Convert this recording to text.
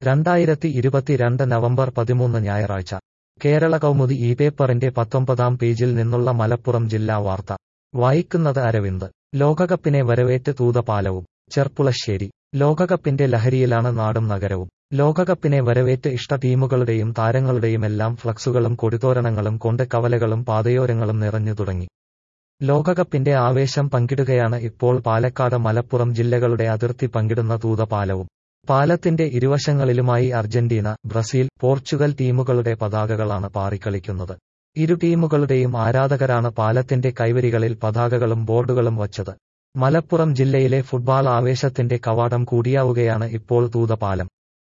രണ്ടായിരത്തി ഇരുപത്തിരണ്ട് നവംബർ പതിമൂന്ന് ഞായറാഴ്ച കേരള കൗമുദി ഈ പേപ്പറിന്റെ പത്തൊമ്പതാം പേജിൽ നിന്നുള്ള മലപ്പുറം ജില്ലാ വാർത്ത വായിക്കുന്നത് അരവിന്ദ് ലോകകപ്പിനെ വരവേറ്റ് തൂതപാലവും ചെർപ്പുളശ്ശേരി ലോകകപ്പിന്റെ ലഹരിയിലാണ് നാടും നഗരവും ലോകകപ്പിനെ വരവേറ്റ് ഇഷ്ട ടീമുകളുടെയും താരങ്ങളുടെയുമെല്ലാം ഫ്ലക്സുകളും കൊടിതോരണങ്ങളും കൊണ്ട് കവലകളും പാതയോരങ്ങളും നിറഞ്ഞു തുടങ്ങി ലോകകപ്പിന്റെ ആവേശം പങ്കിടുകയാണ് ഇപ്പോൾ പാലക്കാട് മലപ്പുറം ജില്ലകളുടെ അതിർത്തി പങ്കിടുന്ന തൂതപാലവും പാലത്തിന്റെ ഇരുവശങ്ങളിലുമായി അർജന്റീന ബ്രസീൽ പോർച്ചുഗൽ ടീമുകളുടെ പതാകകളാണ് പാറിക്കളിക്കുന്നത് ഇരു ടീമുകളുടെയും ആരാധകരാണ് പാലത്തിന്റെ കൈവരികളിൽ പതാകകളും ബോർഡുകളും വച്ചത് മലപ്പുറം ജില്ലയിലെ ഫുട്ബാൾ ആവേശത്തിന്റെ കവാടം കൂടിയാവുകയാണ് ഇപ്പോൾ തൂതപാലം